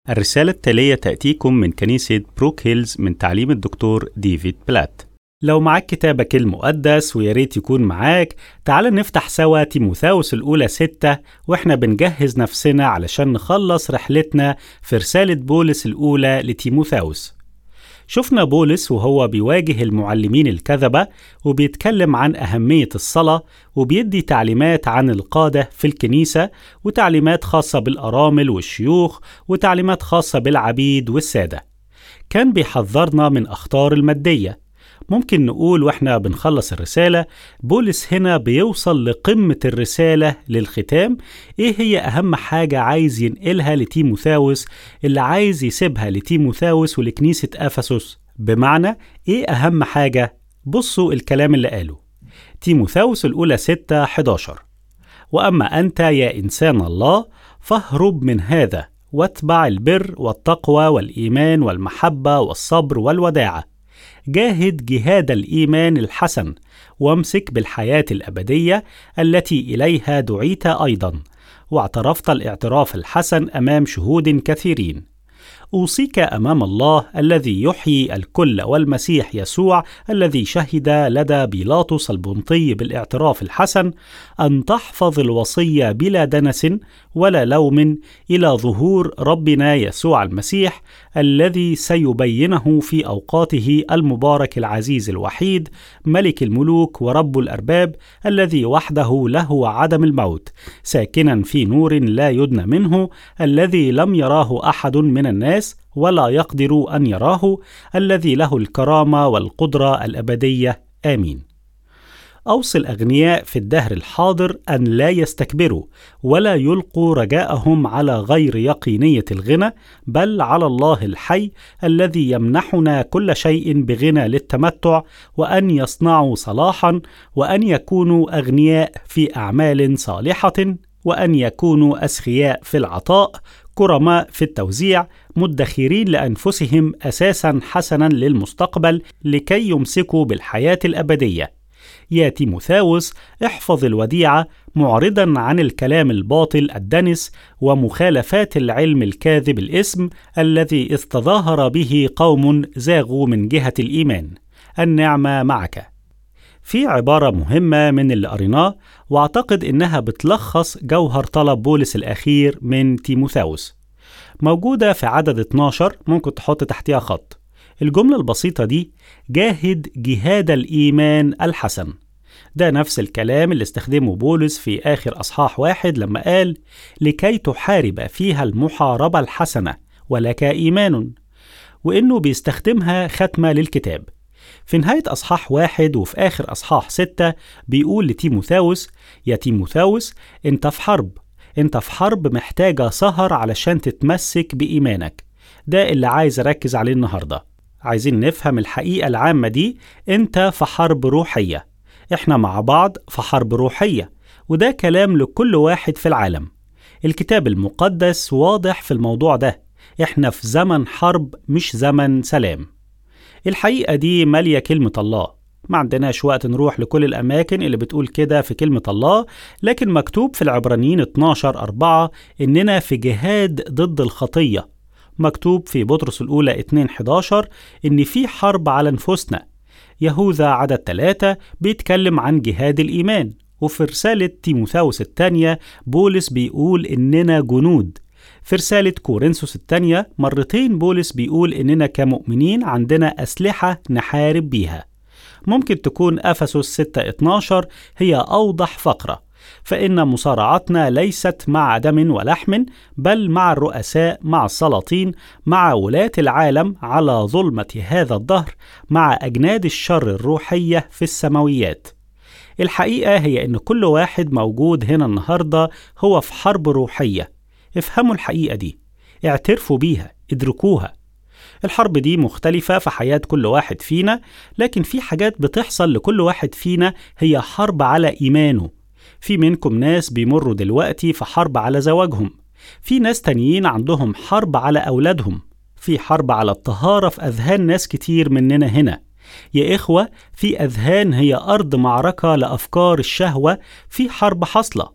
الرسالة التالية تأتيكم من كنيسة بروك هيلز من تعليم الدكتور ديفيد بلات لو معاك كتابك المقدس وياريت يكون معاك تعال نفتح سوا تيموثاوس الأولى ستة وإحنا بنجهز نفسنا علشان نخلص رحلتنا في رسالة بولس الأولى لتيموثاوس شفنا بولس وهو بيواجه المعلمين الكذبة وبيتكلم عن أهمية الصلاة وبيدي تعليمات عن القادة في الكنيسة وتعليمات خاصة بالأرامل والشيوخ وتعليمات خاصة بالعبيد والسادة كان بيحذرنا من أخطار المادية ممكن نقول واحنا بنخلص الرسالة بولس هنا بيوصل لقمة الرسالة للختام ايه هي اهم حاجة عايز ينقلها لتيموثاوس اللي عايز يسيبها لتيموثاوس ولكنيسة افسس بمعنى ايه اهم حاجة بصوا الكلام اللي قاله تيموثاوس الاولى 6 11 واما انت يا انسان الله فاهرب من هذا واتبع البر والتقوى والايمان والمحبه والصبر والوداعه جاهد جهاد الايمان الحسن وامسك بالحياه الابديه التي اليها دعيت ايضا واعترفت الاعتراف الحسن امام شهود كثيرين اوصيك امام الله الذي يحيي الكل والمسيح يسوع الذي شهد لدى بيلاطس البنطي بالاعتراف الحسن ان تحفظ الوصيه بلا دنس ولا لوم الى ظهور ربنا يسوع المسيح الذي سيبينه في اوقاته المبارك العزيز الوحيد ملك الملوك ورب الارباب الذي وحده له عدم الموت ساكنا في نور لا يدنى منه الذي لم يراه احد من الناس ولا يقدر ان يراه الذي له الكرامه والقدره الابديه امين اوصي الاغنياء في الدهر الحاضر ان لا يستكبروا ولا يلقوا رجاءهم على غير يقينيه الغنى بل على الله الحي الذي يمنحنا كل شيء بغنى للتمتع وان يصنعوا صلاحا وان يكونوا اغنياء في اعمال صالحه وان يكونوا اسخياء في العطاء كرماء في التوزيع مدخرين لانفسهم اساسا حسنا للمستقبل لكي يمسكوا بالحياه الابديه يا تيموثاوس احفظ الوديعه معرضا عن الكلام الباطل الدنس ومخالفات العلم الكاذب الاسم الذي استظاهر به قوم زاغوا من جهه الايمان النعمه معك في عبارة مهمة من اللي قريناه واعتقد إنها بتلخص جوهر طلب بولس الأخير من تيموثاوس موجودة في عدد 12 ممكن تحط تحتها خط الجملة البسيطة دي جاهد جهاد الإيمان الحسن ده نفس الكلام اللي استخدمه بولس في آخر أصحاح واحد لما قال لكي تحارب فيها المحاربة الحسنة ولك إيمان وإنه بيستخدمها ختمة للكتاب في نهاية أصحاح واحد وفي آخر أصحاح ستة بيقول لتيموثاوس يا تيموثاوس أنت في حرب أنت في حرب محتاجة سهر علشان تتمسك بإيمانك ده اللي عايز أركز عليه النهاردة عايزين نفهم الحقيقة العامة دي أنت في حرب روحية إحنا مع بعض في حرب روحية وده كلام لكل واحد في العالم الكتاب المقدس واضح في الموضوع ده إحنا في زمن حرب مش زمن سلام الحقيقة دي مالية كلمة الله ما عندناش وقت نروح لكل الأماكن اللي بتقول كده في كلمة الله لكن مكتوب في العبرانيين 12 4 إننا في جهاد ضد الخطية مكتوب في بطرس الأولى 2 11 إن في حرب على نفوسنا يهوذا عدد 3 بيتكلم عن جهاد الإيمان وفي رسالة تيموثاوس الثانية بولس بيقول إننا جنود في رسالة كورنثوس الثانية مرتين بولس بيقول إننا كمؤمنين عندنا أسلحة نحارب بيها ممكن تكون أفسس 6:12 هي أوضح فقرة فإن مصارعتنا ليست مع دم ولحم بل مع الرؤساء مع السلاطين مع ولاة العالم على ظلمة هذا الدهر مع أجناد الشر الروحية في السماويات الحقيقة هي إن كل واحد موجود هنا النهاردة هو في حرب روحية افهموا الحقيقة دي اعترفوا بيها ادركوها الحرب دي مختلفة في حياة كل واحد فينا لكن في حاجات بتحصل لكل واحد فينا هي حرب على إيمانه في منكم ناس بيمروا دلوقتي في حرب على زواجهم في ناس تانيين عندهم حرب على أولادهم في حرب على الطهارة في أذهان ناس كتير مننا هنا يا إخوة في أذهان هي أرض معركة لأفكار الشهوة في حرب حاصلة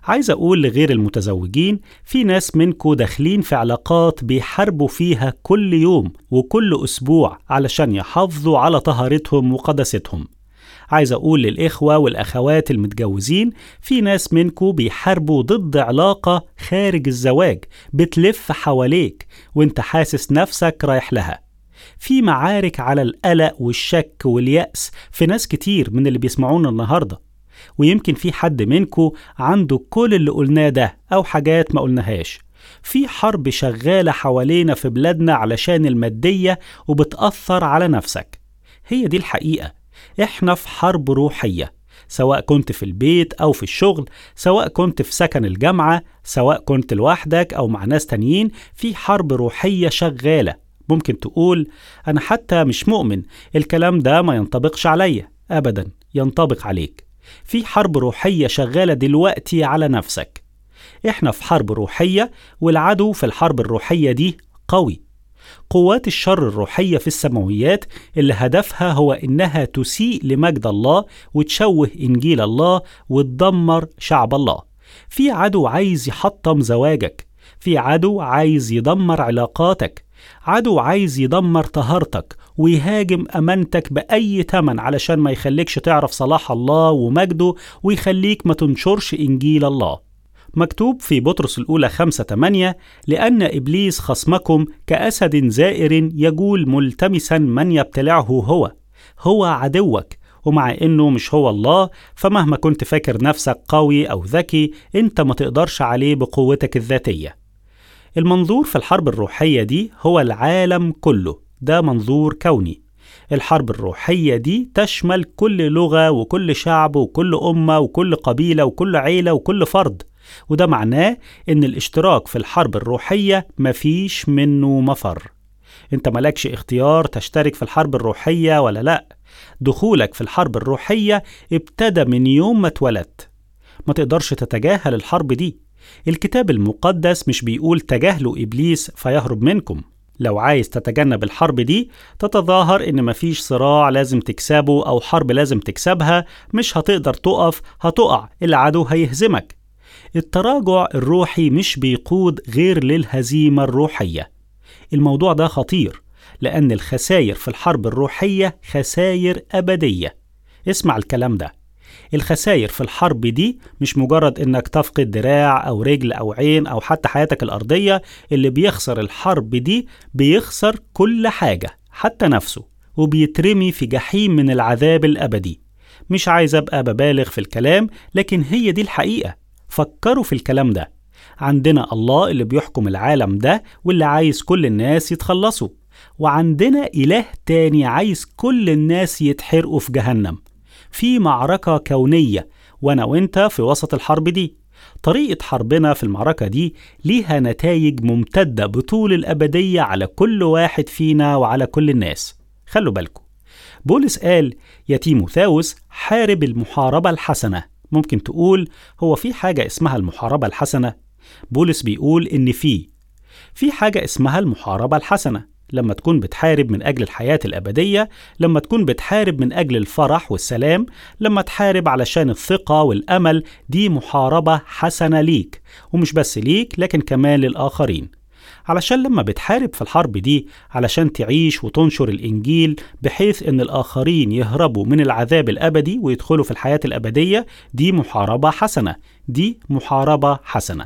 عايز أقول لغير المتزوجين في ناس منكو داخلين في علاقات بيحاربوا فيها كل يوم وكل أسبوع علشان يحافظوا على طهارتهم وقداستهم عايز أقول للإخوة والأخوات المتجوزين في ناس منكو بيحاربوا ضد علاقة خارج الزواج بتلف حواليك وانت حاسس نفسك رايح لها في معارك على القلق والشك واليأس في ناس كتير من اللي بيسمعونا النهارده ويمكن في حد منكو عنده كل اللي قلناه ده أو حاجات ما قلناهاش في حرب شغالة حوالينا في بلادنا علشان المادية وبتأثر على نفسك هي دي الحقيقة احنا في حرب روحية سواء كنت في البيت أو في الشغل سواء كنت في سكن الجامعة سواء كنت لوحدك أو مع ناس تانيين في حرب روحية شغالة ممكن تقول أنا حتى مش مؤمن الكلام ده ما ينطبقش عليا أبدا ينطبق عليك في حرب روحية شغالة دلوقتي على نفسك احنا في حرب روحية والعدو في الحرب الروحية دي قوي قوات الشر الروحية في السماويات اللي هدفها هو إنها تسيء لمجد الله وتشوه إنجيل الله وتدمر شعب الله في عدو عايز يحطم زواجك في عدو عايز يدمر علاقاتك عدو عايز يدمر طهارتك ويهاجم أمانتك بأي تمن علشان ما يخليكش تعرف صلاح الله ومجده ويخليك ما تنشرش إنجيل الله مكتوب في بطرس الأولى خمسة تمانية لأن إبليس خصمكم كأسد زائر يجول ملتمسا من يبتلعه هو هو عدوك ومع إنه مش هو الله فمهما كنت فاكر نفسك قوي أو ذكي أنت ما تقدرش عليه بقوتك الذاتية المنظور في الحرب الروحية دي هو العالم كله ده منظور كوني الحرب الروحية دي تشمل كل لغة وكل شعب وكل أمة وكل قبيلة وكل عيلة وكل فرد وده معناه إن الاشتراك في الحرب الروحية مفيش منه مفر انت ملكش اختيار تشترك في الحرب الروحية ولا لأ دخولك في الحرب الروحية ابتدى من يوم ما اتولدت ما تقدرش تتجاهل الحرب دي الكتاب المقدس مش بيقول تجاهلوا إبليس فيهرب منكم لو عايز تتجنب الحرب دي تتظاهر إن مفيش صراع لازم تكسبه أو حرب لازم تكسبها مش هتقدر تقف هتقع العدو هيهزمك التراجع الروحي مش بيقود غير للهزيمة الروحية الموضوع ده خطير لأن الخساير في الحرب الروحية خساير أبدية اسمع الكلام ده الخساير في الحرب دي مش مجرد انك تفقد دراع او رجل او عين او حتى حياتك الارضيه اللي بيخسر الحرب دي بيخسر كل حاجه حتى نفسه وبيترمي في جحيم من العذاب الابدي مش عايز ابقى ببالغ في الكلام لكن هي دي الحقيقه فكروا في الكلام ده عندنا الله اللي بيحكم العالم ده واللي عايز كل الناس يتخلصوا وعندنا إله تاني عايز كل الناس يتحرقوا في جهنم في معركة كونية وأنا وأنت في وسط الحرب دي طريقة حربنا في المعركة دي ليها نتائج ممتدة بطول الأبدية على كل واحد فينا وعلى كل الناس خلوا بالكم بولس قال يا تيموثاوس حارب المحاربة الحسنة ممكن تقول هو في حاجة اسمها المحاربة الحسنة بولس بيقول إن في في حاجة اسمها المحاربة الحسنة لما تكون بتحارب من أجل الحياة الأبدية لما تكون بتحارب من أجل الفرح والسلام لما تحارب علشان الثقة والأمل دي محاربة حسنة ليك ومش بس ليك لكن كمان للآخرين علشان لما بتحارب في الحرب دي علشان تعيش وتنشر الإنجيل بحيث إن الآخرين يهربوا من العذاب الأبدي ويدخلوا في الحياة الأبدية دي محاربة حسنة دي محاربة حسنة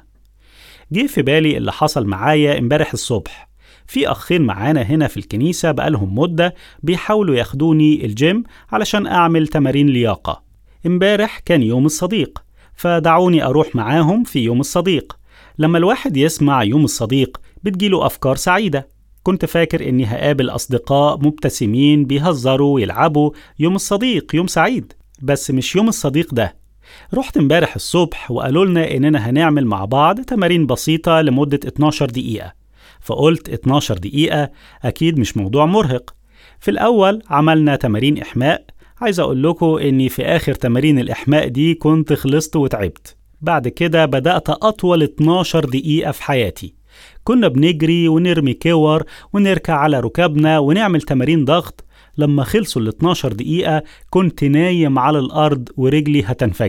جه في بالي اللي حصل معايا امبارح الصبح في أخين معانا هنا في الكنيسة بقالهم مدة بيحاولوا ياخدوني الجيم علشان أعمل تمارين لياقة امبارح كان يوم الصديق فدعوني أروح معاهم في يوم الصديق لما الواحد يسمع يوم الصديق بتجيله أفكار سعيدة كنت فاكر إني هقابل أصدقاء مبتسمين بيهزروا ويلعبوا يوم الصديق يوم سعيد بس مش يوم الصديق ده رحت امبارح الصبح وقالوا لنا إننا هنعمل مع بعض تمارين بسيطة لمدة 12 دقيقة فقلت 12 دقيقة أكيد مش موضوع مرهق في الأول عملنا تمارين إحماء عايز أقول لكم إني في آخر تمارين الإحماء دي كنت خلصت وتعبت بعد كده بدأت أطول 12 دقيقة في حياتي كنا بنجري ونرمي كور ونركع على ركابنا ونعمل تمارين ضغط لما خلصوا ال 12 دقيقة كنت نايم على الأرض ورجلي هتنفجر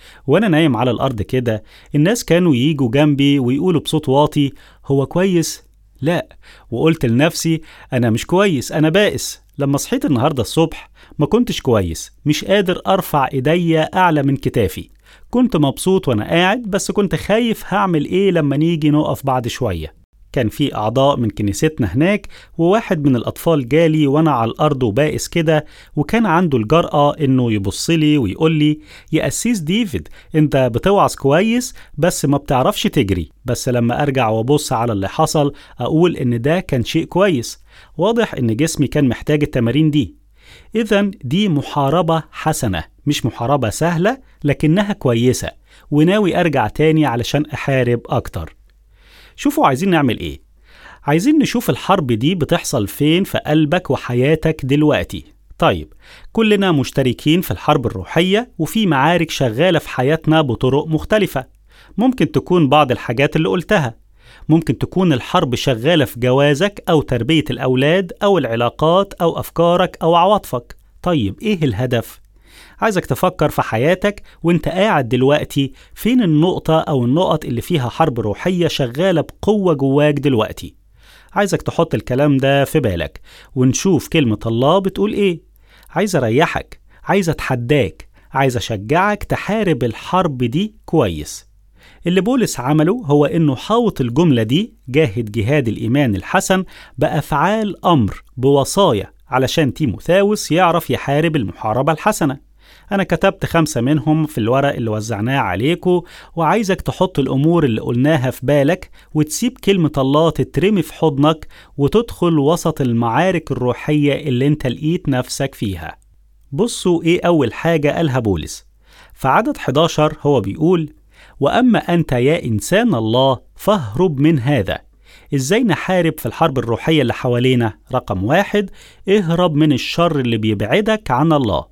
وأنا نايم على الأرض كده الناس كانوا ييجوا جنبي ويقولوا بصوت واطي هو كويس؟ لا وقلت لنفسي أنا مش كويس أنا بائس لما صحيت النهاردة الصبح ما كنتش كويس مش قادر أرفع إيديا أعلى من كتافي كنت مبسوط وأنا قاعد بس كنت خايف هعمل إيه لما نيجي نقف بعد شوية كان في أعضاء من كنيستنا هناك وواحد من الأطفال جالي وأنا على الأرض وبائس كده وكان عنده الجرأة إنه يبص لي ويقول لي يا أسيس ديفيد أنت بتوعظ كويس بس ما بتعرفش تجري بس لما أرجع وأبص على اللي حصل أقول إن ده كان شيء كويس واضح إن جسمي كان محتاج التمارين دي إذا دي محاربة حسنة مش محاربة سهلة لكنها كويسة وناوي أرجع تاني علشان أحارب أكتر شوفوا عايزين نعمل إيه عايزين نشوف الحرب دي بتحصل فين في قلبك وحياتك دلوقتي طيب كلنا مشتركين في الحرب الروحية وفي معارك شغالة في حياتنا بطرق مختلفة ممكن تكون بعض الحاجات اللي قلتها ممكن تكون الحرب شغالة في جوازك أو تربية الأولاد أو العلاقات أو أفكارك أو عواطفك طيب إيه الهدف؟ عايزك تفكر في حياتك وانت قاعد دلوقتي فين النقطة أو النقط اللي فيها حرب روحية شغالة بقوة جواك دلوقتي عايزك تحط الكلام ده في بالك ونشوف كلمة الله بتقول إيه عايز أريحك عايز أتحداك عايز أشجعك تحارب الحرب دي كويس اللي بولس عمله هو إنه حاوط الجملة دي جاهد جهاد الإيمان الحسن بأفعال أمر بوصايا علشان تيموثاوس يعرف يحارب المحاربة الحسنة أنا كتبت خمسة منهم في الورق اللي وزعناه عليكم وعايزك تحط الأمور اللي قلناها في بالك وتسيب كلمة الله تترمي في حضنك وتدخل وسط المعارك الروحية اللي انت لقيت نفسك فيها بصوا إيه أول حاجة قالها بولس في عدد 11 هو بيقول وأما أنت يا إنسان الله فاهرب من هذا إزاي نحارب في الحرب الروحية اللي حوالينا؟ رقم واحد اهرب من الشر اللي بيبعدك عن الله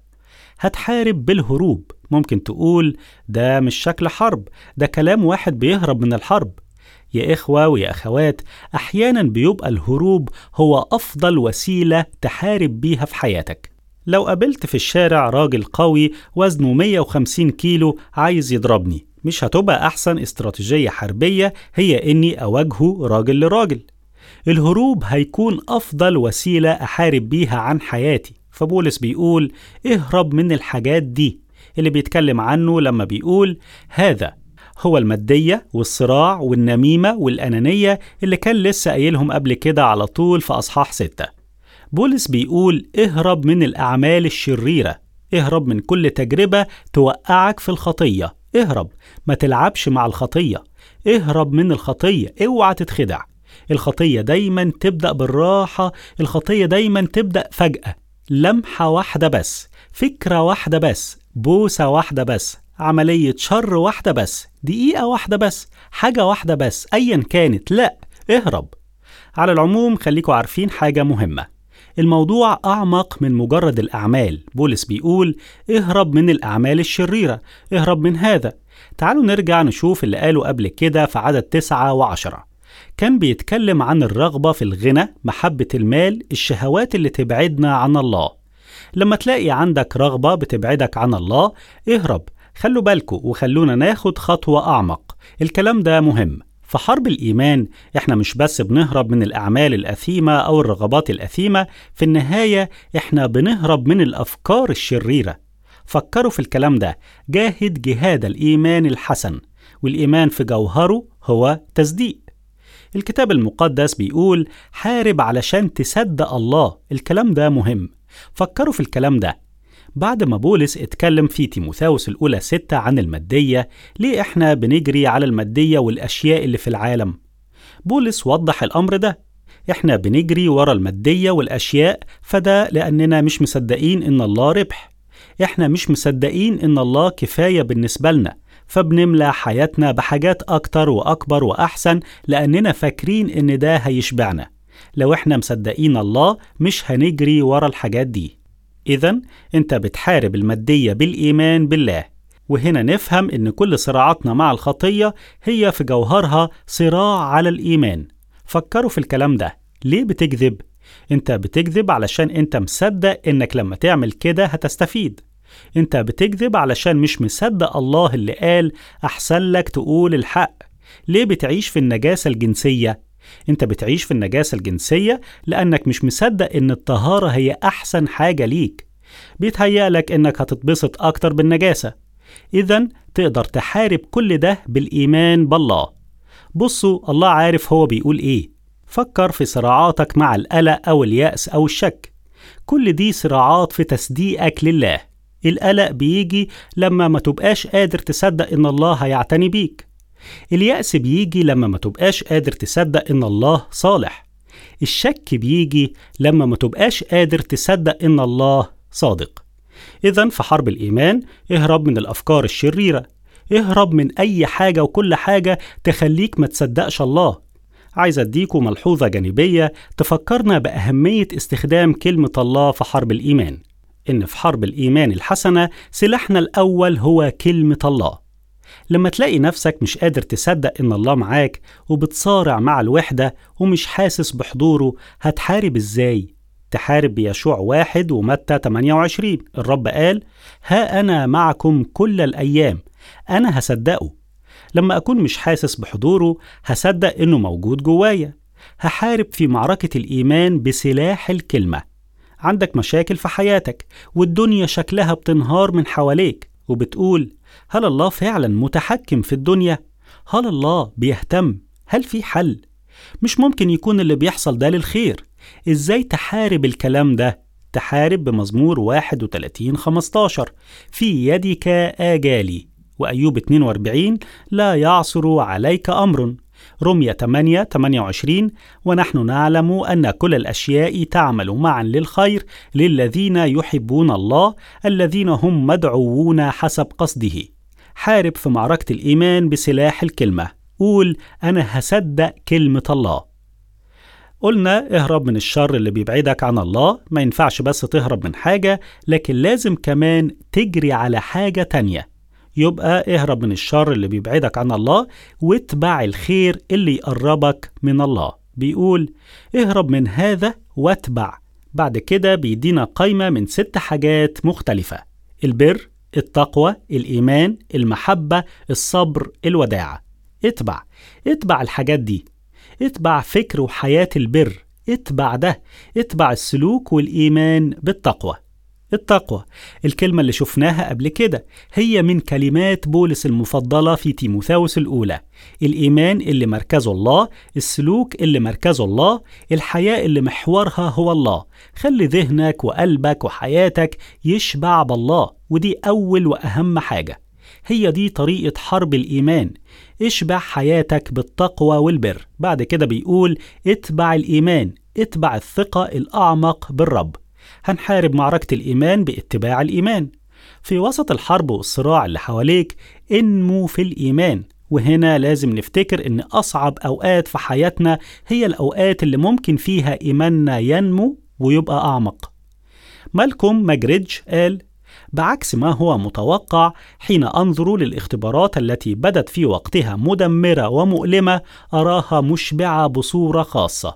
هتحارب بالهروب ممكن تقول ده مش شكل حرب ده كلام واحد بيهرب من الحرب يا إخوة ويا أخوات أحيانا بيبقى الهروب هو أفضل وسيلة تحارب بيها في حياتك لو قابلت في الشارع راجل قوي وزنه 150 كيلو عايز يضربني مش هتبقى أحسن استراتيجية حربية هي إني أواجهه راجل لراجل الهروب هيكون أفضل وسيلة أحارب بيها عن حياتي فبولس بيقول اهرب من الحاجات دي اللي بيتكلم عنه لما بيقول هذا هو المادية والصراع والنميمة والأنانية اللي كان لسه قايلهم قبل كده على طول في أصحاح ستة بولس بيقول اهرب من الأعمال الشريرة اهرب من كل تجربة توقعك في الخطية اهرب ما تلعبش مع الخطية اهرب من الخطية اوعى تتخدع الخطية دايما تبدأ بالراحة الخطية دايما تبدأ فجأة لمحة واحدة بس فكرة واحدة بس بوسة واحدة بس عملية شر واحدة بس دقيقة واحدة بس حاجة واحدة بس أيا كانت لا اهرب على العموم خليكوا عارفين حاجة مهمة الموضوع أعمق من مجرد الأعمال بولس بيقول اهرب من الأعمال الشريرة اهرب من هذا تعالوا نرجع نشوف اللي قاله قبل كده في عدد تسعة وعشرة كان بيتكلم عن الرغبة في الغنى محبة المال الشهوات اللي تبعدنا عن الله لما تلاقي عندك رغبة بتبعدك عن الله اهرب خلوا بالكوا وخلونا ناخد خطوة أعمق الكلام ده مهم في حرب الإيمان إحنا مش بس بنهرب من الأعمال الأثيمة أو الرغبات الأثيمة في النهاية إحنا بنهرب من الأفكار الشريرة فكروا في الكلام ده جاهد جهاد الإيمان الحسن والإيمان في جوهره هو تصديق الكتاب المقدس بيقول حارب علشان تصدق الله الكلام ده مهم فكروا في الكلام ده بعد ما بولس اتكلم في تيموثاوس الأولى ستة عن المادية ليه إحنا بنجري على المادية والأشياء اللي في العالم بولس وضح الأمر ده إحنا بنجري ورا المادية والأشياء فده لأننا مش مصدقين إن الله ربح إحنا مش مصدقين إن الله كفاية بالنسبة لنا فبنملى حياتنا بحاجات أكتر وأكبر وأحسن لأننا فاكرين إن ده هيشبعنا لو إحنا مصدقين الله مش هنجري ورا الحاجات دي إذا أنت بتحارب المادية بالإيمان بالله وهنا نفهم إن كل صراعاتنا مع الخطية هي في جوهرها صراع على الإيمان فكروا في الكلام ده ليه بتكذب؟ أنت بتكذب علشان أنت مصدق إنك لما تعمل كده هتستفيد انت بتكذب علشان مش مصدق الله اللي قال أحسن لك تقول الحق ليه بتعيش في النجاسة الجنسية؟ انت بتعيش في النجاسة الجنسية لأنك مش مصدق إن الطهارة هي أحسن حاجة ليك بيتهيألك إنك هتتبسط أكتر بالنجاسة إذا تقدر تحارب كل ده بالإيمان بالله بصوا الله عارف هو بيقول إيه فكر في صراعاتك مع القلق أو اليأس أو الشك كل دي صراعات في تصديقك لله القلق بيجي لما ما تبقاش قادر تصدق إن الله هيعتني بيك اليأس بيجي لما ما تبقاش قادر تصدق إن الله صالح الشك بيجي لما ما تبقاش قادر تصدق إن الله صادق إذا في حرب الإيمان اهرب من الأفكار الشريرة اهرب من أي حاجة وكل حاجة تخليك ما تصدقش الله عايز أديكم ملحوظة جانبية تفكرنا بأهمية استخدام كلمة الله في حرب الإيمان إن في حرب الإيمان الحسنة سلاحنا الأول هو كلمة الله لما تلاقي نفسك مش قادر تصدق إن الله معاك وبتصارع مع الوحدة ومش حاسس بحضوره هتحارب إزاي؟ تحارب بيشوع واحد ومتى 28 الرب قال ها أنا معكم كل الأيام أنا هصدقه لما أكون مش حاسس بحضوره هصدق إنه موجود جوايا هحارب في معركة الإيمان بسلاح الكلمة عندك مشاكل في حياتك والدنيا شكلها بتنهار من حواليك وبتقول هل الله فعلا متحكم في الدنيا؟ هل الله بيهتم؟ هل في حل؟ مش ممكن يكون اللي بيحصل ده للخير ازاي تحارب الكلام ده؟ تحارب بمزمور 31 15 في يدك آجالي وأيوب 42 لا يعصر عليك أمر رمية 8 28 ونحن نعلم أن كل الأشياء تعمل معا للخير للذين يحبون الله الذين هم مدعوون حسب قصده حارب في معركة الإيمان بسلاح الكلمة قول أنا هصدق كلمة الله قلنا اهرب من الشر اللي بيبعدك عن الله ما ينفعش بس تهرب من حاجة لكن لازم كمان تجري على حاجة تانية يبقى اهرب من الشر اللي بيبعدك عن الله واتبع الخير اللي يقربك من الله بيقول اهرب من هذا واتبع بعد كده بيدينا قايمة من ست حاجات مختلفة البر التقوى الإيمان المحبة الصبر الوداعة اتبع اتبع الحاجات دي اتبع فكر وحياة البر اتبع ده اتبع السلوك والإيمان بالتقوى التقوى الكلمة اللي شفناها قبل كده هي من كلمات بولس المفضلة في تيموثاوس الأولى الإيمان اللي مركزه الله السلوك اللي مركزه الله الحياة اللي محورها هو الله خلي ذهنك وقلبك وحياتك يشبع بالله ودي أول وأهم حاجة هي دي طريقة حرب الإيمان اشبع حياتك بالتقوى والبر بعد كده بيقول اتبع الإيمان اتبع الثقة الأعمق بالرب هنحارب معركة الإيمان باتباع الإيمان في وسط الحرب والصراع اللي حواليك انمو في الإيمان وهنا لازم نفتكر إن أصعب أوقات في حياتنا هي الأوقات اللي ممكن فيها إيماننا ينمو ويبقى أعمق مالكوم ماجريدج قال بعكس ما هو متوقع حين انظر للاختبارات التي بدت في وقتها مدمره ومؤلمه اراها مشبعه بصوره خاصه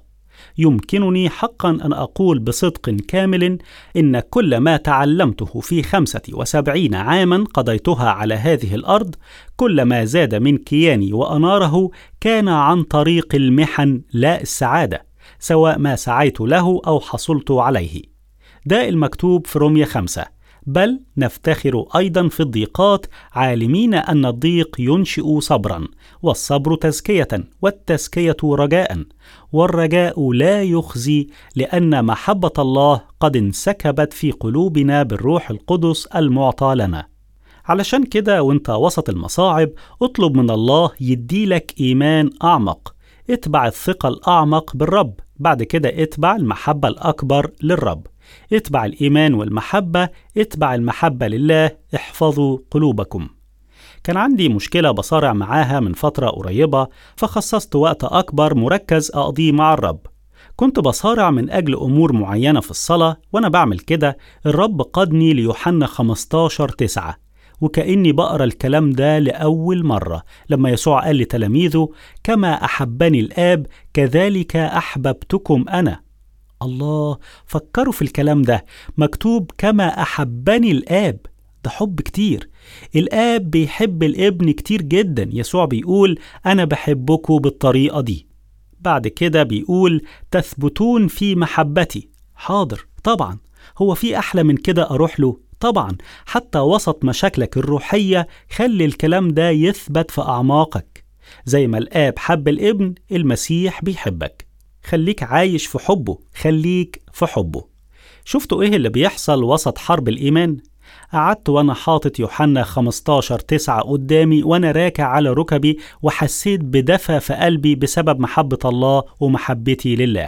يمكنني حقا ان اقول بصدق كامل ان كل ما تعلمته في خمسه وسبعين عاما قضيتها على هذه الارض كل ما زاد من كياني واناره كان عن طريق المحن لا السعاده سواء ما سعيت له او حصلت عليه ده المكتوب في رومية خمسة بل نفتخر ايضا في الضيقات عالمين ان الضيق ينشئ صبرا والصبر تزكيه والتزكيه رجاء والرجاء لا يخزي لان محبه الله قد انسكبت في قلوبنا بالروح القدس المعطى لنا علشان كده وانت وسط المصاعب اطلب من الله يديلك ايمان اعمق اتبع الثقه الاعمق بالرب بعد كده اتبع المحبه الاكبر للرب اتبع الإيمان والمحبة اتبع المحبة لله احفظوا قلوبكم كان عندي مشكلة بصارع معاها من فترة قريبة فخصصت وقت أكبر مركز أقضيه مع الرب كنت بصارع من أجل أمور معينة في الصلاة وأنا بعمل كده الرب قادني ليوحنا 15 9 وكأني بقرا الكلام ده لأول مرة لما يسوع قال لتلاميذه كما أحبني الآب كذلك أحببتكم أنا الله فكروا في الكلام ده مكتوب كما أحبني الآب ده حب كتير الآب بيحب الابن كتير جدا يسوع بيقول أنا بحبكوا بالطريقة دي بعد كده بيقول تثبتون في محبتي حاضر طبعا هو في أحلى من كده أروح له طبعا حتى وسط مشاكلك الروحية خلي الكلام ده يثبت في أعماقك زي ما الآب حب الابن المسيح بيحبك خليك عايش في حبه خليك في حبه شفتوا إيه اللي بيحصل وسط حرب الإيمان؟ قعدت وأنا حاطط يوحنا 15 9 قدامي وأنا راكع على ركبي وحسيت بدفى في قلبي بسبب محبة الله ومحبتي لله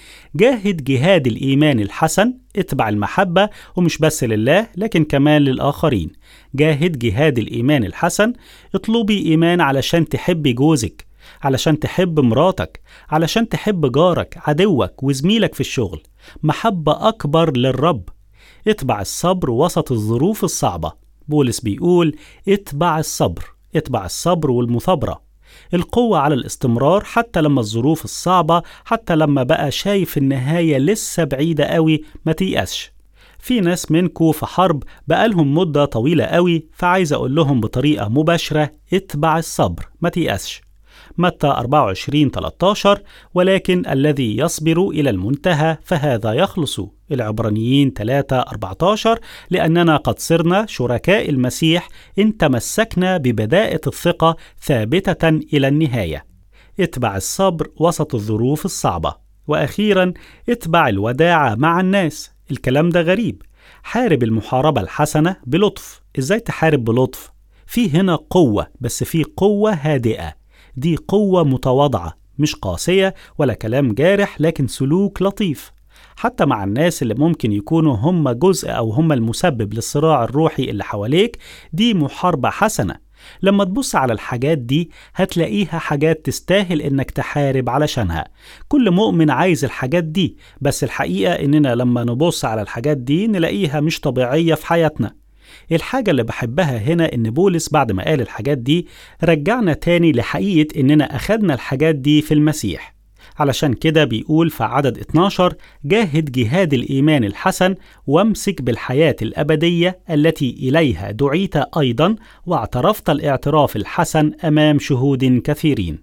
جاهد جهاد الإيمان الحسن اتبع المحبة ومش بس لله لكن كمان للآخرين جاهد جهاد الإيمان الحسن اطلبي إيمان علشان تحبي جوزك علشان تحب مراتك علشان تحب جارك عدوك وزميلك في الشغل محبة أكبر للرب اتبع الصبر وسط الظروف الصعبة بولس بيقول اتبع الصبر اتبع الصبر والمثابرة القوة على الاستمرار حتى لما الظروف الصعبة حتى لما بقى شايف النهاية لسه بعيدة قوي ما تيأسش في ناس منكو في حرب بقالهم مدة طويلة قوي فعايز أقول لهم بطريقة مباشرة اتبع الصبر ما تيأسش متى 24 13 ولكن الذي يصبر إلى المنتهى فهذا يخلص العبرانيين 3 14 لأننا قد صرنا شركاء المسيح إن تمسكنا ببداءة الثقة ثابتة إلى النهاية اتبع الصبر وسط الظروف الصعبة وأخيرا اتبع الوداعة مع الناس الكلام ده غريب حارب المحاربة الحسنة بلطف ازاي تحارب بلطف؟ في هنا قوة بس في قوة هادئة دي قوة متواضعة مش قاسية ولا كلام جارح لكن سلوك لطيف حتى مع الناس اللي ممكن يكونوا هم جزء أو هم المسبب للصراع الروحي اللي حواليك دي محاربة حسنة لما تبص على الحاجات دي هتلاقيها حاجات تستاهل انك تحارب علشانها كل مؤمن عايز الحاجات دي بس الحقيقة اننا لما نبص على الحاجات دي نلاقيها مش طبيعية في حياتنا الحاجة اللي بحبها هنا إن بولس بعد ما قال الحاجات دي رجعنا تاني لحقيقة إننا أخدنا الحاجات دي في المسيح علشان كده بيقول في عدد 12 جاهد جهاد الإيمان الحسن وامسك بالحياة الأبدية التي إليها دعيت أيضا واعترفت الاعتراف الحسن أمام شهود كثيرين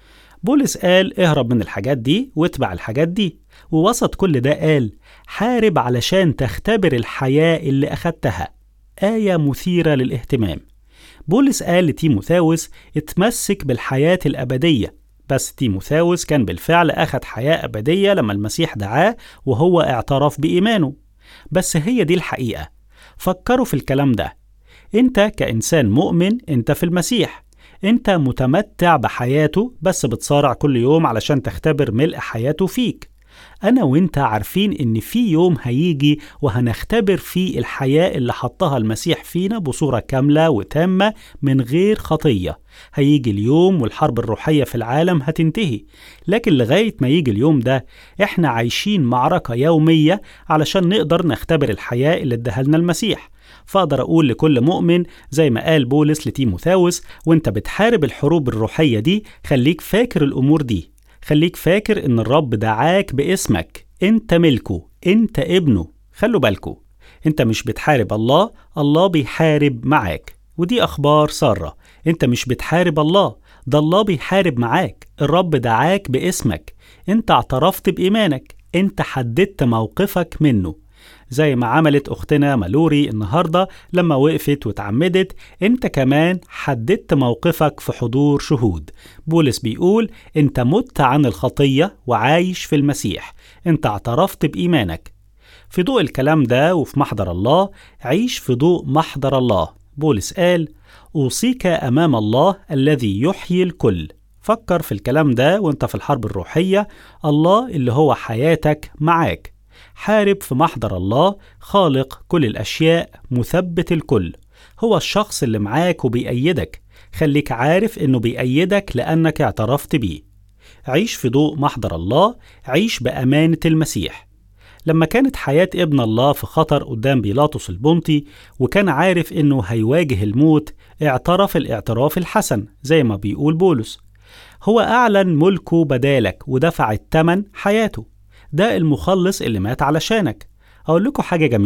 بولس قال اهرب من الحاجات دي واتبع الحاجات دي ووسط كل ده قال حارب علشان تختبر الحياة اللي أخدتها آية مثيرة للاهتمام بولس قال لتيموثاوس اتمسك بالحياة الأبدية بس تيموثاوس كان بالفعل أخد حياة أبدية لما المسيح دعاه وهو اعترف بإيمانه بس هي دي الحقيقة فكروا في الكلام ده انت كإنسان مؤمن انت في المسيح انت متمتع بحياته بس بتصارع كل يوم علشان تختبر ملء حياته فيك أنا وإنت عارفين إن في يوم هيجي وهنختبر فيه الحياة اللي حطها المسيح فينا بصورة كاملة وتامة من غير خطية هيجي اليوم والحرب الروحية في العالم هتنتهي لكن لغاية ما يجي اليوم ده إحنا عايشين معركة يومية علشان نقدر نختبر الحياة اللي ادهلنا المسيح فأقدر أقول لكل مؤمن زي ما قال بولس لتيموثاوس وانت بتحارب الحروب الروحية دي خليك فاكر الأمور دي خليك فاكر إن الرب دعاك باسمك أنت ملكه أنت ابنه خلوا بالكوا أنت مش بتحارب الله الله بيحارب معاك ودي أخبار سارة أنت مش بتحارب الله ده الله بيحارب معاك الرب دعاك باسمك أنت اعترفت بإيمانك أنت حددت موقفك منه زي ما عملت أختنا مالوري النهاردة لما وقفت واتعمدت أنت كمان حددت موقفك في حضور شهود بولس بيقول أنت مت عن الخطية وعايش في المسيح أنت اعترفت بإيمانك في ضوء الكلام ده وفي محضر الله عيش في ضوء محضر الله بولس قال أوصيك أمام الله الذي يحيي الكل فكر في الكلام ده وانت في الحرب الروحية الله اللي هو حياتك معاك حارب في محضر الله خالق كل الأشياء مثبت الكل هو الشخص اللي معاك وبيأيدك خليك عارف إنه بيأيدك لأنك اعترفت بيه عيش في ضوء محضر الله عيش بأمانة المسيح لما كانت حياة ابن الله في خطر قدام بيلاطس البنطي وكان عارف إنه هيواجه الموت اعترف الاعتراف الحسن زي ما بيقول بولس هو أعلن ملكه بدالك ودفع الثمن حياته ده المخلص اللي مات علشانك أقول لكم حاجة جميلة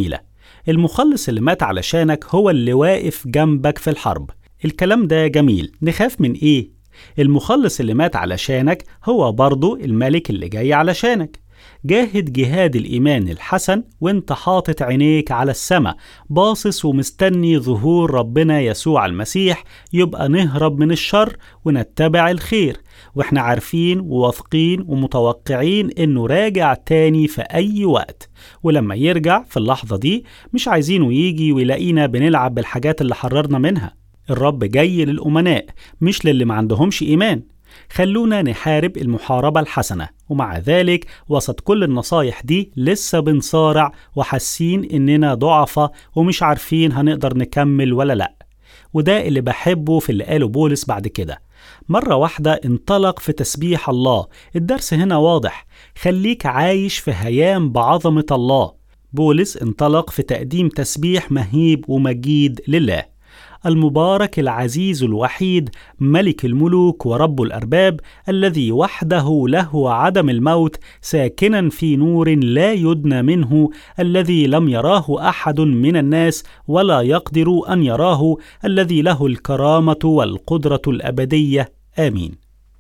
المخلص اللي مات علشانك هو اللي واقف جنبك في الحرب الكلام ده جميل نخاف من ايه؟ المخلص اللي مات علشانك هو برضه الملك اللي جاي علشانك جاهد جهاد الإيمان الحسن وانت حاطط عينيك على السماء باصص ومستني ظهور ربنا يسوع المسيح يبقى نهرب من الشر ونتبع الخير واحنا عارفين وواثقين ومتوقعين انه راجع تاني في اي وقت ولما يرجع في اللحظة دي مش عايزينه يجي ويلاقينا بنلعب بالحاجات اللي حررنا منها الرب جاي للأمناء مش للي ما عندهمش إيمان خلونا نحارب المحاربة الحسنة ومع ذلك وسط كل النصايح دي لسه بنصارع وحاسين إننا ضعفة ومش عارفين هنقدر نكمل ولا لأ وده اللي بحبه في اللي قاله بولس بعد كده مرة واحدة انطلق في تسبيح الله الدرس هنا واضح خليك عايش في هيام بعظمة الله بولس انطلق في تقديم تسبيح مهيب ومجيد لله المبارك العزيز الوحيد ملك الملوك ورب الارباب الذي وحده له عدم الموت ساكنا في نور لا يدنى منه الذي لم يراه احد من الناس ولا يقدر ان يراه الذي له الكرامه والقدره الابديه امين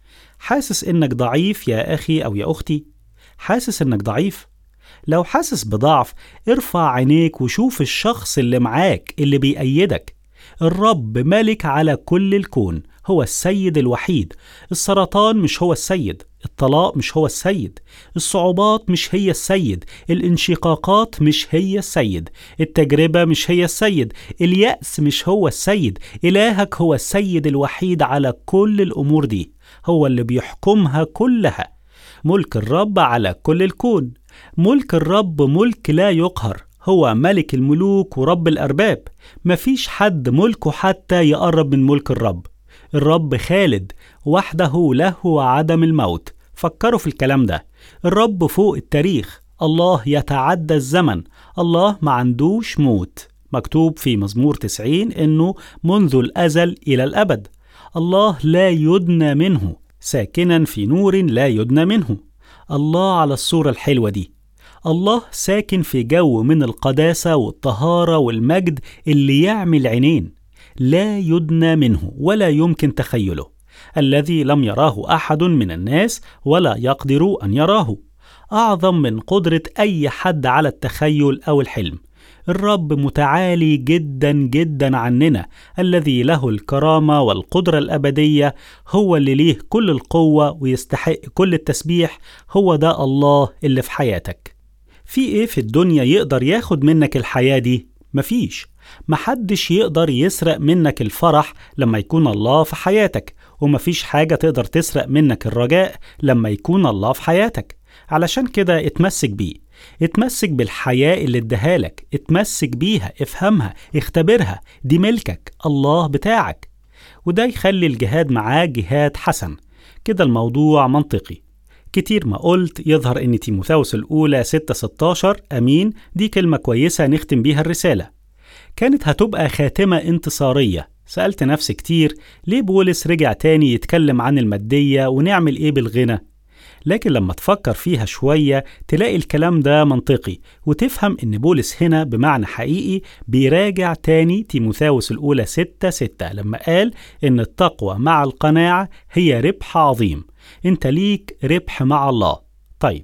حاسس انك ضعيف يا اخي او يا اختي حاسس انك ضعيف لو حاسس بضعف ارفع عينيك وشوف الشخص اللي معاك اللي بيأيدك الرب ملك على كل الكون هو السيد الوحيد السرطان مش هو السيد الطلاق مش هو السيد الصعوبات مش هي السيد الانشقاقات مش هي السيد التجربة مش هي السيد اليأس مش هو السيد إلهك هو السيد الوحيد على كل الأمور دي هو اللي بيحكمها كلها ملك الرب على كل الكون ملك الرب ملك لا يقهر هو ملك الملوك ورب الأرباب مفيش حد ملكه حتى يقرب من ملك الرب الرب خالد وحده له عدم الموت فكروا في الكلام ده الرب فوق التاريخ الله يتعدى الزمن الله ما عندوش موت مكتوب في مزمور 90 انه منذ الازل الى الابد الله لا يدنى منه ساكنا في نور لا يدنى منه الله على الصوره الحلوه دي الله ساكن في جو من القداسة والطهارة والمجد اللي يعمل عينين لا يدنى منه ولا يمكن تخيله الذي لم يراه أحد من الناس ولا يقدر أن يراه أعظم من قدرة أي حد على التخيل أو الحلم الرب متعالي جدا جدا عننا الذي له الكرامة والقدرة الأبدية هو اللي ليه كل القوة ويستحق كل التسبيح هو ده الله اللي في حياتك في ايه في الدنيا يقدر ياخد منك الحياة دي؟ مفيش محدش يقدر يسرق منك الفرح لما يكون الله في حياتك ومفيش حاجة تقدر تسرق منك الرجاء لما يكون الله في حياتك علشان كده اتمسك بيه اتمسك بالحياة اللي ادهالك اتمسك بيها افهمها اختبرها دي ملكك الله بتاعك وده يخلي الجهاد معاه جهاد حسن كده الموضوع منطقي كتير ما قلت يظهر ان تيموثاوس الاولى 6 16 امين دي كلمة كويسة نختم بيها الرسالة كانت هتبقى خاتمة انتصارية سألت نفسي كتير ليه بولس رجع تاني يتكلم عن المادية ونعمل ايه بالغنى لكن لما تفكر فيها شوية تلاقي الكلام ده منطقي وتفهم إن بولس هنا بمعنى حقيقي بيراجع تاني تيموثاوس الأولى 6 6 لما قال إن التقوى مع القناعة هي ربح عظيم انت ليك ربح مع الله طيب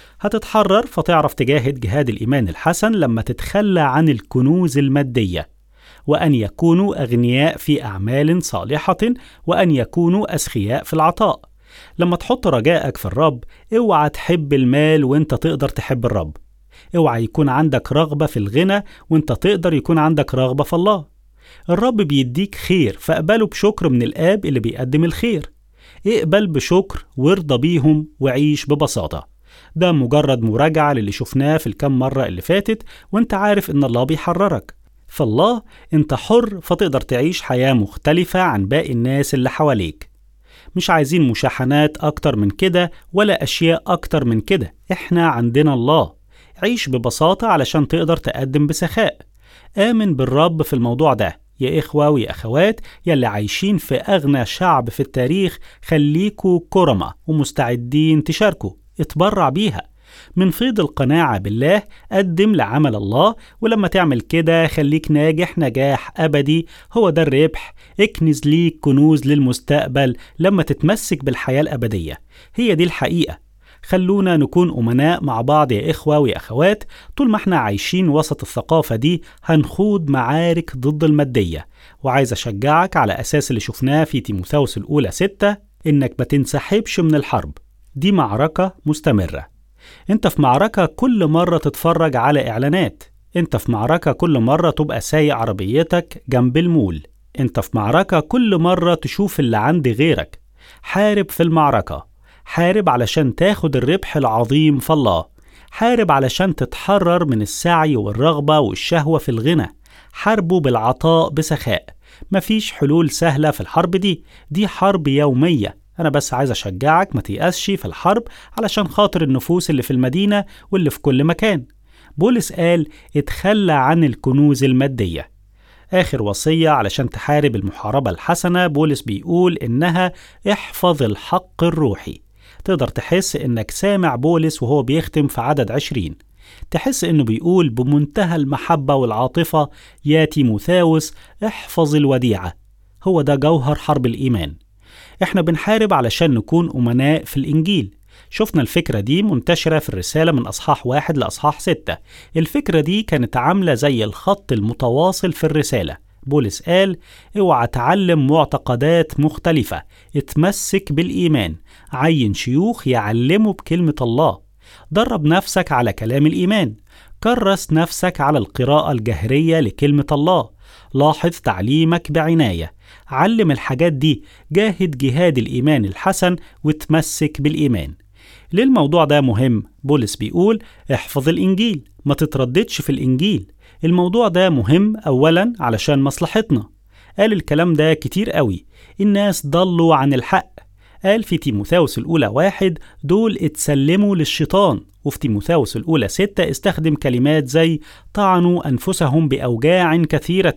هتتحرر فتعرف تجاهد جهاد الإيمان الحسن لما تتخلى عن الكنوز المادية وأن يكونوا أغنياء في أعمال صالحة وأن يكونوا أسخياء في العطاء لما تحط رجائك في الرب اوعى تحب المال وانت تقدر تحب الرب اوعى يكون عندك رغبة في الغنى وانت تقدر يكون عندك رغبة في الله الرب بيديك خير فاقبله بشكر من الآب اللي بيقدم الخير اقبل بشكر وارضى بيهم وعيش ببساطة ده مجرد مراجعة للي شفناه في الكام مرة اللي فاتت وانت عارف ان الله بيحررك فالله انت حر فتقدر تعيش حياة مختلفة عن باقي الناس اللي حواليك مش عايزين مشاحنات أكتر من كده ولا أشياء أكتر من كده إحنا عندنا الله عيش ببساطة علشان تقدر تقدم بسخاء آمن بالرب في الموضوع ده يا إخوة ويا أخوات يلي عايشين في أغنى شعب في التاريخ خليكوا كرمة ومستعدين تشاركوا اتبرع بيها من فيض القناعة بالله قدم لعمل الله ولما تعمل كده خليك ناجح نجاح أبدي هو ده الربح اكنز ليك كنوز للمستقبل لما تتمسك بالحياة الأبدية هي دي الحقيقة خلونا نكون أمناء مع بعض يا إخوة ويا أخوات طول ما احنا عايشين وسط الثقافة دي هنخوض معارك ضد المادية وعايز أشجعك على أساس اللي شفناه في تيموثاوس الأولى ستة إنك ما تنسحبش من الحرب دي معركة مستمرة انت في معركة كل مرة تتفرج على إعلانات انت في معركة كل مرة تبقى سايق عربيتك جنب المول انت في معركة كل مرة تشوف اللي عند غيرك حارب في المعركة حارب علشان تاخد الربح العظيم في الله حارب علشان تتحرر من السعي والرغبة والشهوة في الغنى حاربوا بالعطاء بسخاء مفيش حلول سهلة في الحرب دي دي حرب يومية أنا بس عايز أشجعك ما تيأسش في الحرب علشان خاطر النفوس اللي في المدينة واللي في كل مكان بولس قال اتخلى عن الكنوز المادية آخر وصية علشان تحارب المحاربة الحسنة بولس بيقول إنها احفظ الحق الروحي تقدر تحس إنك سامع بولس وهو بيختم في عدد عشرين تحس إنه بيقول بمنتهى المحبة والعاطفة يا تيموثاوس احفظ الوديعة هو ده جوهر حرب الإيمان إحنا بنحارب علشان نكون أمناء في الإنجيل شفنا الفكرة دي منتشرة في الرسالة من أصحاح واحد لأصحاح ستة الفكرة دي كانت عاملة زي الخط المتواصل في الرسالة بولس قال اوعى تعلم معتقدات مختلفة اتمسك بالإيمان عين شيوخ يعلموا بكلمة الله درب نفسك على كلام الإيمان كرس نفسك على القراءة الجهرية لكلمة الله لاحظ تعليمك بعناية علم الحاجات دي جاهد جهاد الإيمان الحسن وتمسك بالإيمان ليه الموضوع ده مهم؟ بولس بيقول احفظ الإنجيل ما تترددش في الإنجيل الموضوع ده مهم أولا علشان مصلحتنا قال الكلام ده كتير قوي الناس ضلوا عن الحق قال في تيموثاوس الأولى واحد دول اتسلموا للشيطان وفي تيموثاوس الأولى ستة استخدم كلمات زي طعنوا أنفسهم بأوجاع كثيرة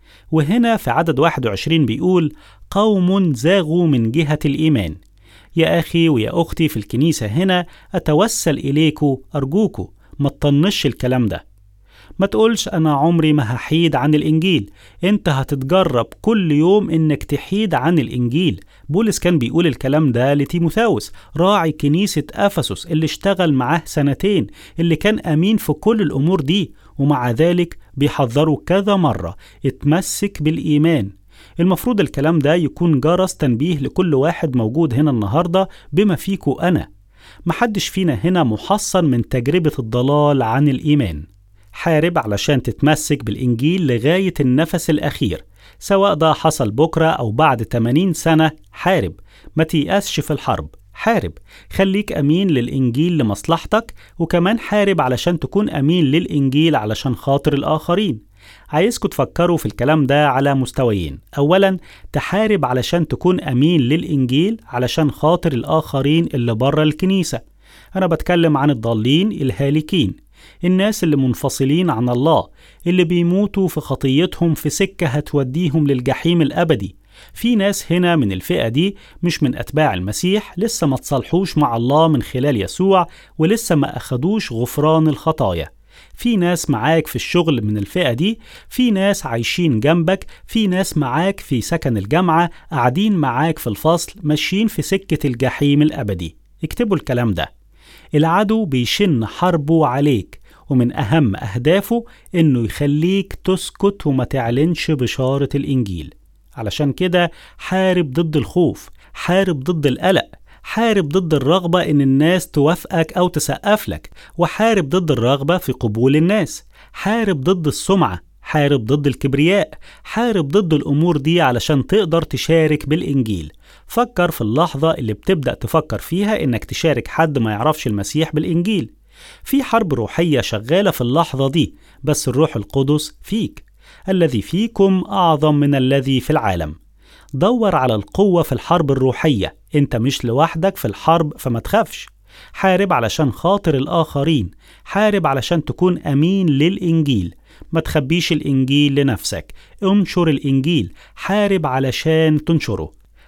وهنا في عدد 21 بيقول قوم زاغوا من جهة الإيمان يا أخي ويا أختي في الكنيسة هنا أتوسل إليكوا أرجوكوا ما تطنش الكلام ده ما تقولش أنا عمري ما هحيد عن الإنجيل أنت هتتجرب كل يوم إنك تحيد عن الإنجيل بولس كان بيقول الكلام ده لتيموثاوس راعي كنيسة أفسس اللي اشتغل معاه سنتين اللي كان أمين في كل الأمور دي ومع ذلك بيحذروا كذا مرة اتمسك بالإيمان المفروض الكلام ده يكون جرس تنبيه لكل واحد موجود هنا النهاردة بما فيكو أنا محدش فينا هنا محصن من تجربة الضلال عن الإيمان حارب علشان تتمسك بالإنجيل لغاية النفس الأخير سواء ده حصل بكرة أو بعد 80 سنة حارب ما تيأسش في الحرب حارب خليك أمين للإنجيل لمصلحتك وكمان حارب علشان تكون أمين للإنجيل علشان خاطر الآخرين عايزكم تفكروا في الكلام ده على مستويين أولا تحارب علشان تكون أمين للإنجيل علشان خاطر الآخرين اللي بره الكنيسة أنا بتكلم عن الضالين الهالكين الناس اللي منفصلين عن الله اللي بيموتوا في خطيتهم في سكة هتوديهم للجحيم الأبدي في ناس هنا من الفئة دي مش من أتباع المسيح لسه ما تصالحوش مع الله من خلال يسوع ولسه ما أخدوش غفران الخطايا في ناس معاك في الشغل من الفئة دي في ناس عايشين جنبك في ناس معاك في سكن الجامعة قاعدين معاك في الفصل ماشيين في سكة الجحيم الأبدي اكتبوا الكلام ده العدو بيشن حربه عليك ومن أهم أهدافه إنه يخليك تسكت وما تعلنش بشارة الإنجيل علشان كده حارب ضد الخوف حارب ضد القلق حارب ضد الرغبة إن الناس توافقك أو تسقف لك وحارب ضد الرغبة في قبول الناس حارب ضد السمعة حارب ضد الكبرياء حارب ضد الأمور دي علشان تقدر تشارك بالإنجيل فكر في اللحظة اللي بتبدأ تفكر فيها إنك تشارك حد ما يعرفش المسيح بالإنجيل في حرب روحية شغالة في اللحظة دي بس الروح القدس فيك الذي فيكم أعظم من الذي في العالم دور على القوة في الحرب الروحية انت مش لوحدك في الحرب فما تخافش حارب علشان خاطر الآخرين حارب علشان تكون أمين للإنجيل ما تخبيش الإنجيل لنفسك انشر الإنجيل حارب علشان تنشره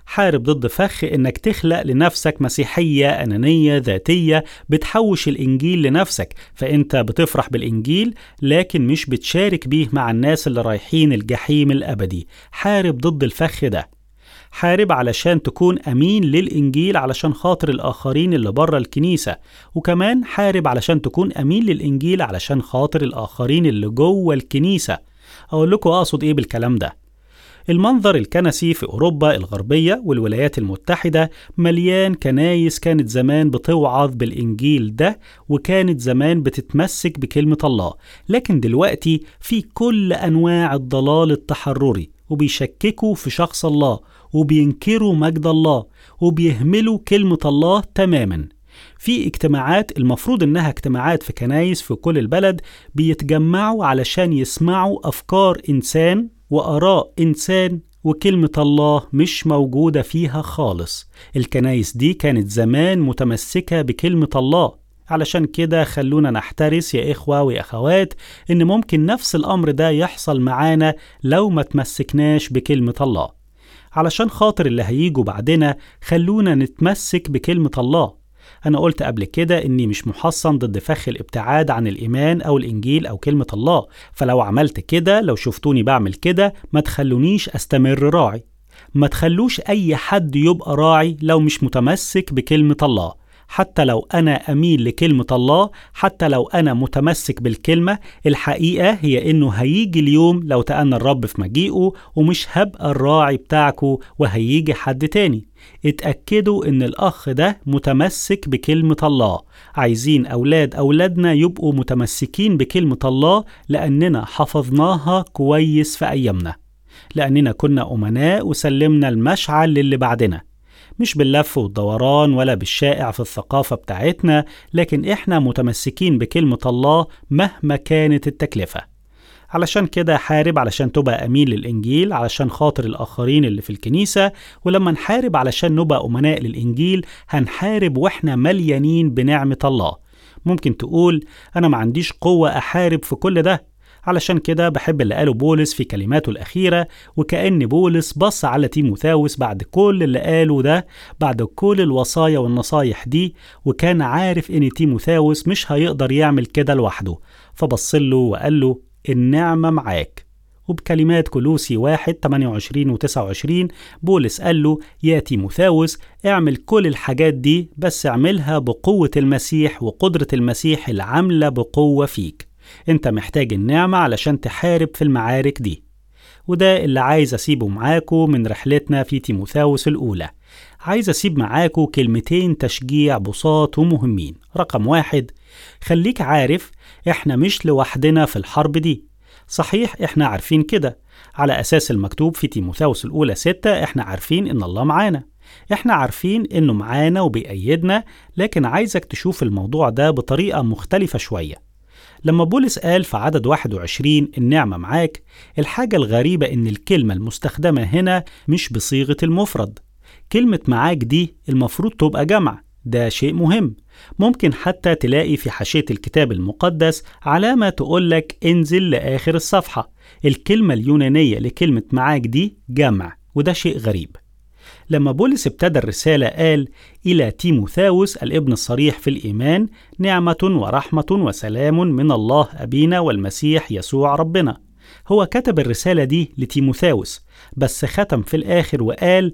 حارب ضد فخ إنك تخلق لنفسك مسيحية أنانية ذاتية بتحوش الإنجيل لنفسك فأنت بتفرح بالإنجيل لكن مش بتشارك بيه مع الناس اللي رايحين الجحيم الأبدي حارب ضد الفخ ده حارب علشان تكون أمين للإنجيل علشان خاطر الآخرين اللي بره الكنيسة وكمان حارب علشان تكون أمين للإنجيل علشان خاطر الآخرين اللي جوه الكنيسة أقول لكم أقصد إيه بالكلام ده المنظر الكنسي في أوروبا الغربية والولايات المتحدة مليان كنايس كانت زمان بتوعظ بالإنجيل ده وكانت زمان بتتمسك بكلمة الله لكن دلوقتي في كل أنواع الضلال التحرري وبيشككوا في شخص الله وبينكروا مجد الله وبيهملوا كلمة الله تماما في اجتماعات المفروض انها اجتماعات في كنايس في كل البلد بيتجمعوا علشان يسمعوا افكار انسان واراء انسان وكلمة الله مش موجودة فيها خالص الكنايس دي كانت زمان متمسكة بكلمة الله علشان كده خلونا نحترس يا إخوة وأخوات إن ممكن نفس الأمر ده يحصل معانا لو ما تمسكناش بكلمة الله علشان خاطر اللي هيجوا بعدنا خلونا نتمسك بكلمة الله أنا قلت قبل كده إني مش محصن ضد فخ الابتعاد عن الإيمان أو الإنجيل أو كلمة الله فلو عملت كده لو شفتوني بعمل كده ما تخلونيش أستمر راعي ما تخلوش أي حد يبقى راعي لو مش متمسك بكلمة الله حتى لو أنا أميل لكلمة الله حتى لو أنا متمسك بالكلمة الحقيقة هي إنه هيجي اليوم لو تأنى الرب في مجيئه ومش هبقى الراعي بتاعكو وهيجي حد تاني اتأكدوا إن الأخ ده متمسك بكلمة الله عايزين أولاد أولادنا يبقوا متمسكين بكلمة الله لأننا حفظناها كويس في أيامنا لأننا كنا أمناء وسلمنا المشعل للي بعدنا مش باللف والدوران ولا بالشائع في الثقافة بتاعتنا لكن إحنا متمسكين بكلمة الله مهما كانت التكلفة علشان كده حارب علشان تبقى أمين للإنجيل علشان خاطر الآخرين اللي في الكنيسة ولما نحارب علشان نبقى أمناء للإنجيل هنحارب وإحنا مليانين بنعمة الله ممكن تقول أنا ما عنديش قوة أحارب في كل ده علشان كده بحب اللي قاله بولس في كلماته الأخيرة وكأن بولس بص على تيموثاوس بعد كل اللي قاله ده بعد كل الوصايا والنصايح دي وكان عارف إن تيموثاوس مش هيقدر يعمل كده لوحده فبص له وقال له النعمة معاك وبكلمات كلوسي 1 28 و 29 بولس قال له يا تيموثاوس اعمل كل الحاجات دي بس اعملها بقوة المسيح وقدرة المسيح العاملة بقوة فيك انت محتاج النعمة علشان تحارب في المعارك دي وده اللي عايز أسيبه معاكو من رحلتنا في تيموثاوس الأولى عايز أسيب معاكو كلمتين تشجيع بساط ومهمين رقم واحد خليك عارف إحنا مش لوحدنا في الحرب دي صحيح إحنا عارفين كده على أساس المكتوب في تيموثاوس الأولى ستة إحنا عارفين إن الله معانا إحنا عارفين إنه معانا وبيأيدنا لكن عايزك تشوف الموضوع ده بطريقة مختلفة شوية لما بولس قال في عدد 21 النعمة معاك الحاجة الغريبة إن الكلمة المستخدمة هنا مش بصيغة المفرد كلمة معاك دي المفروض تبقى جمع ده شيء مهم ممكن حتى تلاقي في حاشية الكتاب المقدس علامة تقولك انزل لآخر الصفحة الكلمة اليونانية لكلمة معاك دي جمع وده شيء غريب لما بولس ابتدى الرسالة قال إلى تيموثاوس الابن الصريح في الإيمان نعمة ورحمة وسلام من الله أبينا والمسيح يسوع ربنا هو كتب الرسالة دي لتيموثاوس بس ختم في الآخر وقال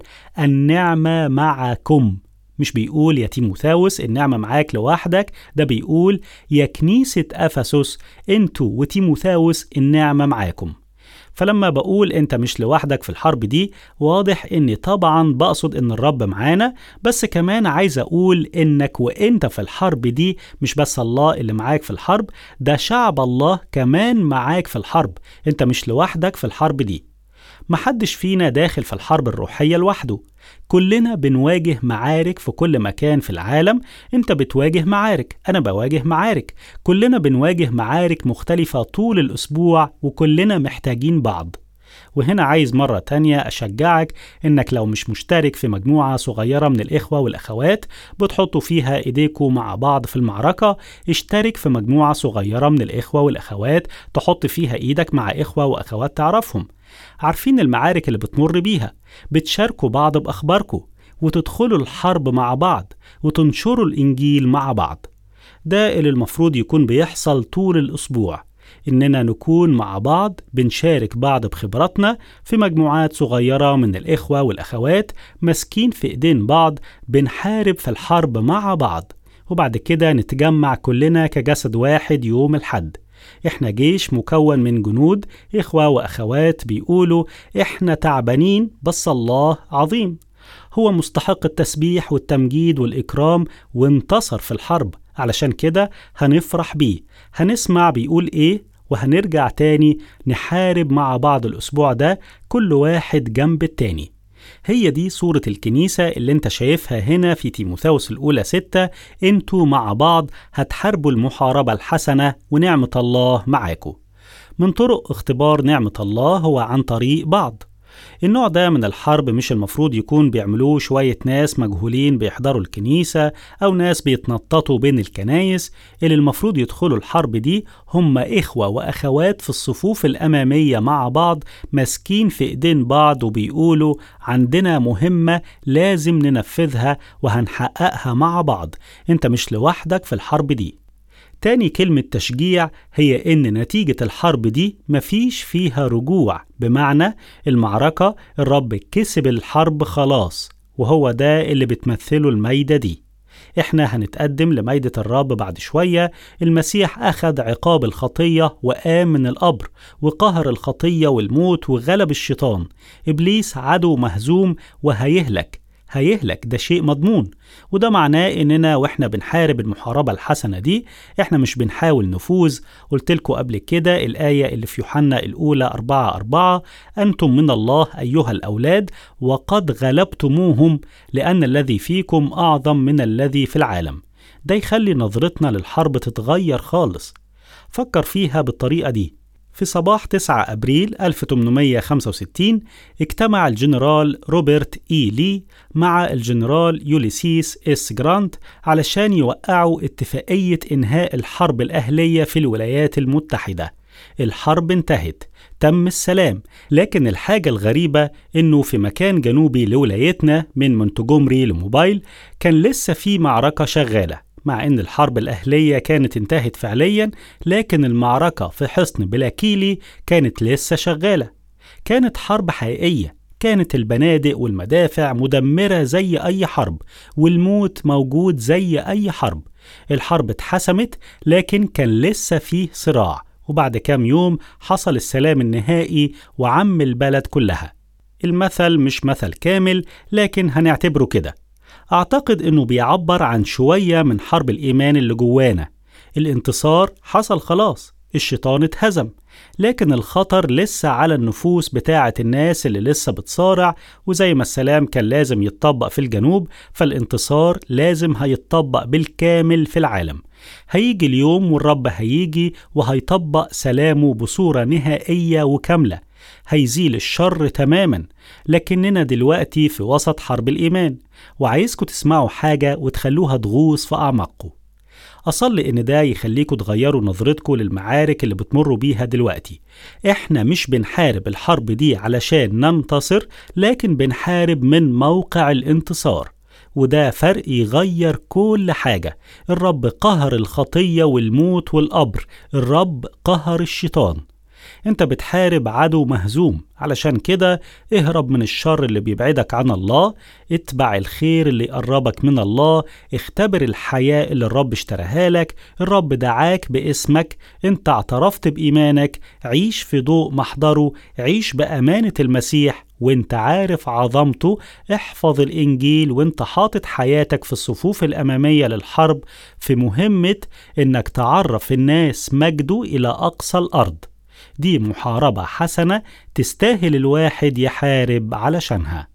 النعمة معكم مش بيقول يا تيموثاوس النعمة معاك لوحدك ده بيقول يا كنيسة أفسس انتوا وتيموثاوس النعمة معاكم فلما بقول انت مش لوحدك في الحرب دي واضح اني طبعا بقصد ان الرب معانا بس كمان عايز اقول انك وانت في الحرب دي مش بس الله اللي معاك في الحرب ده شعب الله كمان معاك في الحرب انت مش لوحدك في الحرب دي محدش فينا داخل في الحرب الروحية لوحده كلنا بنواجه معارك في كل مكان في العالم انت بتواجه معارك انا بواجه معارك كلنا بنواجه معارك مختلفة طول الاسبوع وكلنا محتاجين بعض وهنا عايز مرة تانية أشجعك إنك لو مش مشترك في مجموعة صغيرة من الإخوة والأخوات بتحطوا فيها إيديكوا مع بعض في المعركة اشترك في مجموعة صغيرة من الإخوة والأخوات تحط فيها إيدك مع إخوة وأخوات تعرفهم عارفين المعارك اللي بتمر بيها بتشاركوا بعض بأخباركم وتدخلوا الحرب مع بعض وتنشروا الإنجيل مع بعض ده اللي المفروض يكون بيحصل طول الأسبوع إننا نكون مع بعض بنشارك بعض بخبراتنا في مجموعات صغيرة من الإخوة والأخوات ماسكين في إيدين بعض بنحارب في الحرب مع بعض وبعد كده نتجمع كلنا كجسد واحد يوم الحد احنا جيش مكون من جنود إخوة وأخوات بيقولوا احنا تعبانين بس الله عظيم هو مستحق التسبيح والتمجيد والإكرام وانتصر في الحرب علشان كده هنفرح بيه هنسمع بيقول إيه وهنرجع تاني نحارب مع بعض الأسبوع ده كل واحد جنب التاني هي دي صورة الكنيسة اللي انت شايفها هنا في تيموثاوس الأولى ستة انتوا مع بعض هتحاربوا المحاربة الحسنة ونعمة الله معاكم من طرق اختبار نعمة الله هو عن طريق بعض النوع ده من الحرب مش المفروض يكون بيعملوه شوية ناس مجهولين بيحضروا الكنيسة أو ناس بيتنططوا بين الكنايس اللي المفروض يدخلوا الحرب دي هم إخوة وأخوات في الصفوف الأمامية مع بعض ماسكين في إيدين بعض وبيقولوا عندنا مهمة لازم ننفذها وهنحققها مع بعض انت مش لوحدك في الحرب دي تاني كلمة تشجيع هي إن نتيجة الحرب دي مفيش فيها رجوع بمعنى المعركة الرب كسب الحرب خلاص وهو ده اللي بتمثله المايدة دي احنا هنتقدم لميدة الرب بعد شوية المسيح أخذ عقاب الخطية وقام من القبر وقهر الخطية والموت وغلب الشيطان إبليس عدو مهزوم وهيهلك هيهلك ده شيء مضمون وده معناه اننا واحنا بنحارب المحاربة الحسنة دي احنا مش بنحاول نفوز قلت لكم قبل كده الآية اللي في يوحنا الأولى أربعة أربعة أنتم من الله أيها الأولاد وقد غلبتموهم لأن الذي فيكم أعظم من الذي في العالم ده يخلي نظرتنا للحرب تتغير خالص فكر فيها بالطريقة دي في صباح 9 أبريل 1865 اجتمع الجنرال روبرت إي لي مع الجنرال يوليسيس إس جرانت علشان يوقعوا اتفاقية إنهاء الحرب الأهلية في الولايات المتحدة الحرب انتهت تم السلام لكن الحاجة الغريبة إنه في مكان جنوبي لولايتنا من مونتجومري لموبايل كان لسه في معركة شغالة مع أن الحرب الأهلية كانت انتهت فعليا لكن المعركة في حصن بلاكيلي كانت لسه شغالة كانت حرب حقيقية كانت البنادق والمدافع مدمرة زي أي حرب والموت موجود زي أي حرب الحرب اتحسمت لكن كان لسه فيه صراع وبعد كام يوم حصل السلام النهائي وعم البلد كلها المثل مش مثل كامل لكن هنعتبره كده أعتقد إنه بيعبر عن شوية من حرب الإيمان اللي جوانا الانتصار حصل خلاص الشيطان اتهزم لكن الخطر لسه على النفوس بتاعة الناس اللي لسه بتصارع وزي ما السلام كان لازم يتطبق في الجنوب فالانتصار لازم هيتطبق بالكامل في العالم هيجي اليوم والرب هيجي وهيطبق سلامه بصورة نهائية وكاملة هيزيل الشر تماما لكننا دلوقتي في وسط حرب الإيمان وعايزكم تسمعوا حاجة وتخلوها تغوص في أعماقكم أصلي إن ده يخليكم تغيروا نظرتكم للمعارك اللي بتمروا بيها دلوقتي إحنا مش بنحارب الحرب دي علشان ننتصر لكن بنحارب من موقع الانتصار وده فرق يغير كل حاجة الرب قهر الخطية والموت والقبر الرب قهر الشيطان انت بتحارب عدو مهزوم علشان كده اهرب من الشر اللي بيبعدك عن الله اتبع الخير اللي يقربك من الله اختبر الحياة اللي الرب اشتراها لك الرب دعاك باسمك انت اعترفت بإيمانك عيش في ضوء محضره عيش بأمانة المسيح وانت عارف عظمته احفظ الإنجيل وانت حاطط حياتك في الصفوف الأمامية للحرب في مهمة انك تعرف الناس مجده إلى أقصى الأرض دي محاربة حسنة تستاهل الواحد يحارب علشانها